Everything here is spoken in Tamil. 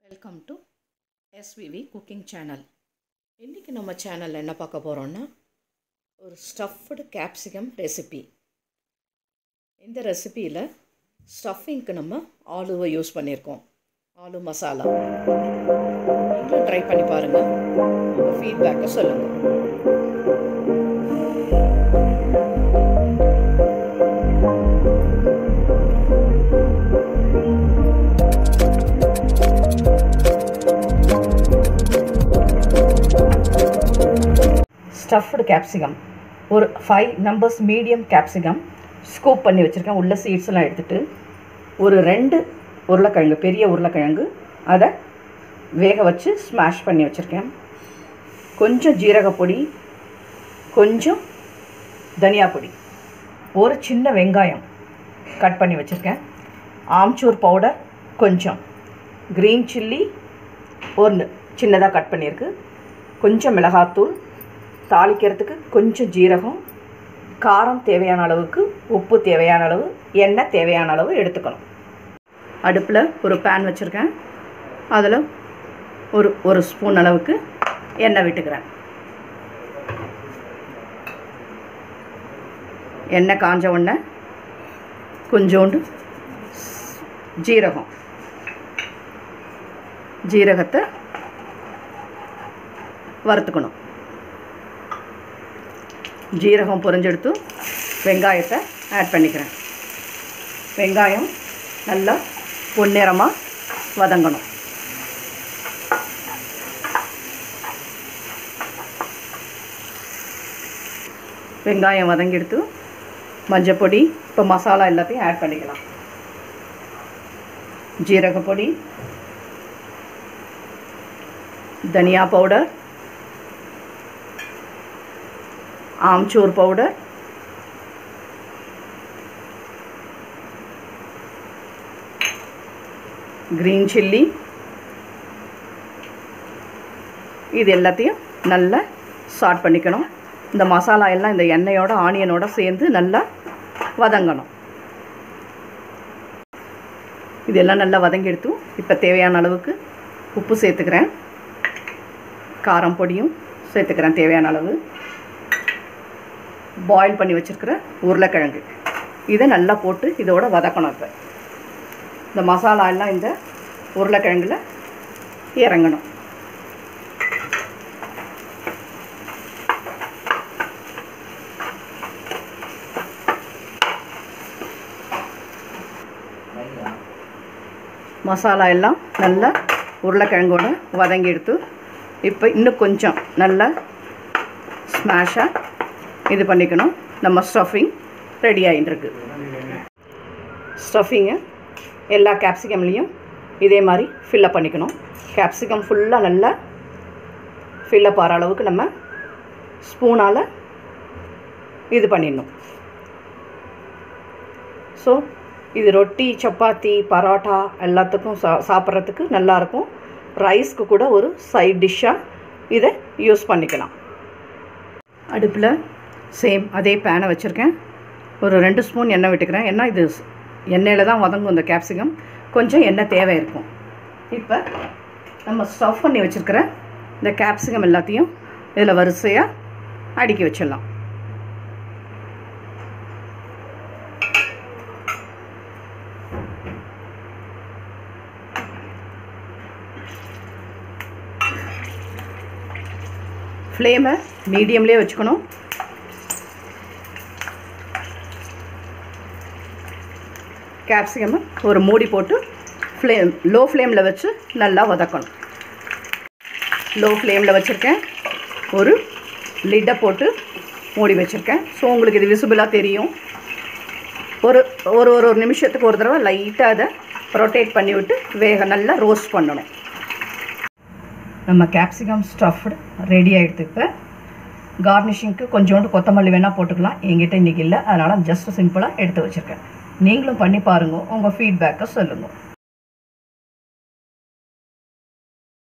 welcome to SVV cooking channel இன்றைக்கி நம்ம சேனலில் என்ன பார்க்க போகிறோன்னா ஒரு ஸ்டஃப்டு கேப்சிகம் ரெசிபி இந்த ரெசிபியில் ஸ்டஃபிங்க்கு நம்ம ஆலுவை யூஸ் பண்ணியிருக்கோம் ஆலு மசாலா நீங்களும் ட்ரை பண்ணி பாருங்கள் உங்கள் ஃபீட்பேக்கை சொல்லுங்கள் ஸ்டஃப்டு கேப்சிகம் ஒரு five numbers medium capsicum scoop பண்ணி வச்சுருக்கேன் உள்ள சீட்ஸ் எல்லாம் எடுத்துகிட்டு ஒரு ரெண்டு உருளைக்கிழங்கு பெரிய உருளைக்கிழங்கு அதை வேக வச்சு ஸ்மாஷ் பண்ணி வச்சுருக்கேன் கொஞ்சம் ஜீரகப்பொடி கொஞ்சம் தனியா பொடி ஒரு சின்ன வெங்காயம் கட் பண்ணி வச்சுருக்கேன் ஆம்ச்சூர் பவுடர் கொஞ்சம் க்ரீன் சில்லி ஒன்று சின்னதாக கட் பண்ணியிருக்கு கொஞ்சம் மிளகாத்தூள் தாளிக்கிறதுக்கு கொஞ்சம் ஜீரகம் காரம் தேவையான அளவுக்கு உப்பு தேவையான அளவு எண்ணெய் தேவையான அளவு எடுத்துக்கணும் அடுப்பில் ஒரு பேன் வச்சுருக்கேன் அதில் ஒரு ஒரு ஸ்பூன் அளவுக்கு எண்ணெய் விட்டுக்கிறேன் எண்ணெய் காஞ்ச உடனே கொஞ்சோண்டு ஜீரகம் ஜீரகத்தை வறுத்துக்கணும் ஜீரகம் பொரிஞ்செடுத்து வெங்காயத்தை ஆட் பண்ணிக்கிறேன் வெங்காயம் நல்லா பொன்னிறமாக வதங்கணும் வெங்காயம் வதங்கிடுத்து மஞ்சப்பொடி இப்போ மசாலா எல்லாத்தையும் ஆட் பண்ணிக்கலாம் ஜீரகப்பொடி தனியா powder amchur powder green chilli இது எல்லாத்தையும் நல்லா சாட் பண்ணிக்கணும் இந்த மசாலா எல்லாம் இந்த எண்ணெயோட ஆனியனோட சேர்ந்து நல்லா வதங்கணும் இதெல்லாம் நல்லா வதங்கி எடுத்து இப்போ தேவையான அளவுக்கு உப்பு சேர்த்துக்கிறேன் காரம் பொடியும் சேர்த்துக்கிறேன் தேவையான அளவு பாயில் பண்ணி வச்சுருக்கிற உருளைக்கிழங்கு இதை நல்லா போட்டு இதோட வதக்கணும் இப்போ இந்த மசாலா எல்லாம் இந்த உருளைக்கிழங்குல இறங்கணும் மசாலா எல்லாம் நல்லா உருளைக்கிழங்கோட வதங்கி எடுத்து இப்போ இன்னும் கொஞ்சம் நல்லா ஸ்மாஷாக இது பண்ணிக்கணும் நம்ம ஸ்டஃபிங் ரெடி ஆகிட்டுருக்கு ஸ்டஃபிங்கை எல்லா கேப்சிகம்லேயும் இதே மாதிரி ஃபில்லப் பண்ணிக்கணும் கேப்சிகம் ஃபுல்லாக நல்லா ஃபில்லப் ஆகிற அளவுக்கு நம்ம ஸ்பூனால் இது பண்ணிடணும் ஸோ இது ரொட்டி சப்பாத்தி பரோட்டா எல்லாத்துக்கும் சா சாப்பிட்றதுக்கு நல்லாயிருக்கும் ரைஸ்க்கு கூட ஒரு சைட் டிஷ்ஷாக இதை யூஸ் பண்ணிக்கலாம் அடுப்பில் சேம் அதே பேனை வச்சுருக்கேன் ஒரு ரெண்டு ஸ்பூன் எண்ணெய் விட்டுக்கிறேன் ஏன்னா இது எண்ணெயில் தான் வதங்கும் இந்த கேப்சிகம் கொஞ்சம் எண்ணெய் தேவை இருக்கும் இப்போ நம்ம ஸ்டஃப் பண்ணி வச்சுருக்கிற இந்த கேப்சிகம் எல்லாத்தையும் இதில் வரிசையாக அடுக்கி வச்சிடலாம் ஃப்ளேமை மீடியம்லேயே வச்சுக்கணும் கேப்சிகமை ஒரு மூடி போட்டு ஃப்ளேம் லோ ஃப்ளேமில் வச்சு நல்லா வதக்கணும் லோ ஃப்ளேமில் வச்சுருக்கேன் ஒரு லிட்டை போட்டு மூடி வச்சுருக்கேன் ஸோ உங்களுக்கு இது விசிபிளாக தெரியும் ஒரு ஒரு ஒரு ஒரு நிமிஷத்துக்கு ஒரு தடவை லைட்டாக அதை ரொட்டேட் பண்ணி விட்டு வேக நல்லா ரோஸ்ட் பண்ணணும் நம்ம கேப்சிகம் ஸ்டஃப்டு ரெடி ஆகிடுது இப்போ கார்னிஷிங்க்கு கொஞ்சோண்டு கொத்தமல்லி வேணால் போட்டுக்கலாம் எங்கிட்ட இன்றைக்கி இல்லை அதனால் ஜஸ்ட் சிம்பிளாக எடுத்து வச்சுருக்கேன் நீங்களும் பண்ணி பாருங்கள் உங்கள் ஃபீட்பேக்கை சொல்லுங்கள்